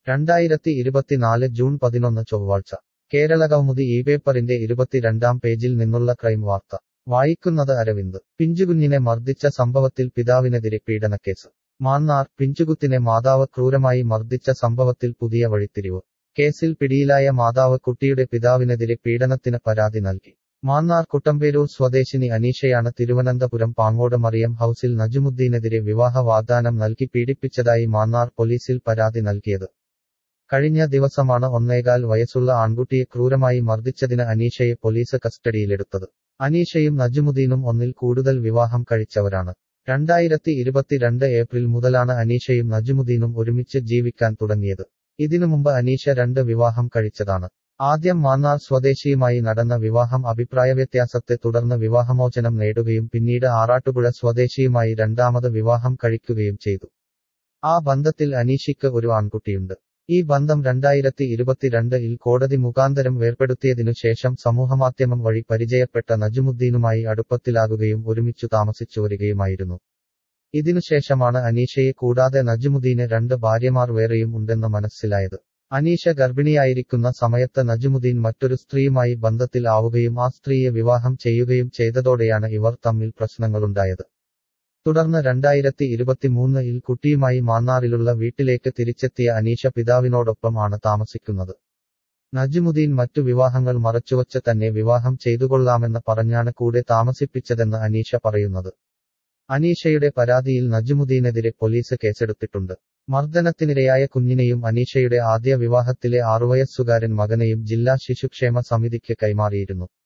രണ്ടായിരത്തി ഇരുപത്തിനാല് ജൂൺ പതിനൊന്ന് ചൊവ്വാഴ്ച കേരള കൗമുദി ഈ പേപ്പറിന്റെ ഇരുപത്തിരണ്ടാം പേജിൽ നിന്നുള്ള ക്രൈം വാർത്ത വായിക്കുന്നത് അരവിന്ദ് പിഞ്ചുകുഞ്ഞിനെ മർദ്ദിച്ച സംഭവത്തിൽ പിതാവിനെതിരെ പീഡനക്കേസ് മാന്നാർ പിഞ്ചുകുത്തിനെ മാതാവ് ക്രൂരമായി മർദ്ദിച്ച സംഭവത്തിൽ പുതിയ വഴിത്തിരിവ് കേസിൽ പിടിയിലായ മാതാവ് കുട്ടിയുടെ പിതാവിനെതിരെ പീഡനത്തിന് പരാതി നൽകി മാന്നാർ കുട്ടമ്പേരൂർ സ്വദേശിനി അനീഷയാണ് തിരുവനന്തപുരം പാങ്ങോട് മറിയം ഹൌസിൽ നജുമുദ്ദീനെതിരെ വിവാഹ വാഗ്ദാനം നൽകി പീഡിപ്പിച്ചതായി മാന്നാർ പോലീസിൽ പരാതി നൽകിയത് കഴിഞ്ഞ ദിവസമാണ് ഒന്നേകാൽ വയസ്സുള്ള ആൺകുട്ടിയെ ക്രൂരമായി മർദ്ദിച്ചതിന് അനീഷയെ പോലീസ് കസ്റ്റഡിയിലെടുത്തത് അനീഷയും നജുമുദ്ദീനും ഒന്നിൽ കൂടുതൽ വിവാഹം കഴിച്ചവരാണ് രണ്ടായിരത്തി ഇരുപത്തിരണ്ട് ഏപ്രിൽ മുതലാണ് അനീഷയും നജുമുദ്ദീനും ഒരുമിച്ച് ജീവിക്കാൻ തുടങ്ങിയത് ഇതിനു മുമ്പ് അനീഷ രണ്ട് വിവാഹം കഴിച്ചതാണ് ആദ്യം മാന്നാർ സ്വദേശിയുമായി നടന്ന വിവാഹം അഭിപ്രായവ്യത്യാസത്തെ തുടർന്ന് വിവാഹമോചനം നേടുകയും പിന്നീട് ആറാട്ടുപുഴ സ്വദേശിയുമായി രണ്ടാമത് വിവാഹം കഴിക്കുകയും ചെയ്തു ആ ബന്ധത്തിൽ അനീഷിക്ക് ഒരു ആൺകുട്ടിയുണ്ട് ഈ ബന്ധം രണ്ടായിരത്തി ഇരുപത്തിരണ്ടിൽ കോടതി മുഖാന്തരം വേർപ്പെടുത്തിയതിനു ശേഷം സമൂഹമാധ്യമം വഴി പരിചയപ്പെട്ട നജുമുദ്ദീനുമായി അടുപ്പത്തിലാകുകയും ഒരുമിച്ചു താമസിച്ചു വരികയുമായിരുന്നു ഇതിനുശേഷമാണ് അനീഷയെ കൂടാതെ നജുമുദ്ദീന് രണ്ട് ഭാര്യമാർ വേറെയും ഉണ്ടെന്ന് മനസ്സിലായത് അനീഷ ഗർഭിണിയായിരിക്കുന്ന സമയത്ത് നജുമുദ്ദീൻ മറ്റൊരു സ്ത്രീയുമായി ബന്ധത്തിൽ ആവുകയും ആ സ്ത്രീയെ വിവാഹം ചെയ്യുകയും ചെയ്തതോടെയാണ് ഇവർ തമ്മിൽ പ്രശ്നങ്ങളുണ്ടായത് തുടർന്ന് രണ്ടായിരത്തി ഇരുപത്തിമൂന്നിൽ കുട്ടിയുമായി മാന്നാറിലുള്ള വീട്ടിലേക്ക് തിരിച്ചെത്തിയ അനീഷ പിതാവിനോടൊപ്പം ആണ് താമസിക്കുന്നത് നജുമുദ്ദീൻ മറ്റു വിവാഹങ്ങൾ മറച്ചുവച്ച് തന്നെ വിവാഹം ചെയ്തുകൊള്ളാമെന്ന് പറഞ്ഞാണ് കൂടെ താമസിപ്പിച്ചതെന്ന് അനീഷ പറയുന്നത് അനീഷയുടെ പരാതിയിൽ നജുമുദ്ദീനെതിരെ പോലീസ് കേസെടുത്തിട്ടുണ്ട് മർദ്ദനത്തിനിരയായ കുഞ്ഞിനെയും അനീഷയുടെ ആദ്യ വിവാഹത്തിലെ ആറുവയസ്സുകാരൻ മകനെയും ജില്ലാ ശിശുക്ഷേമ സമിതിക്ക് കൈമാറിയിരുന്നു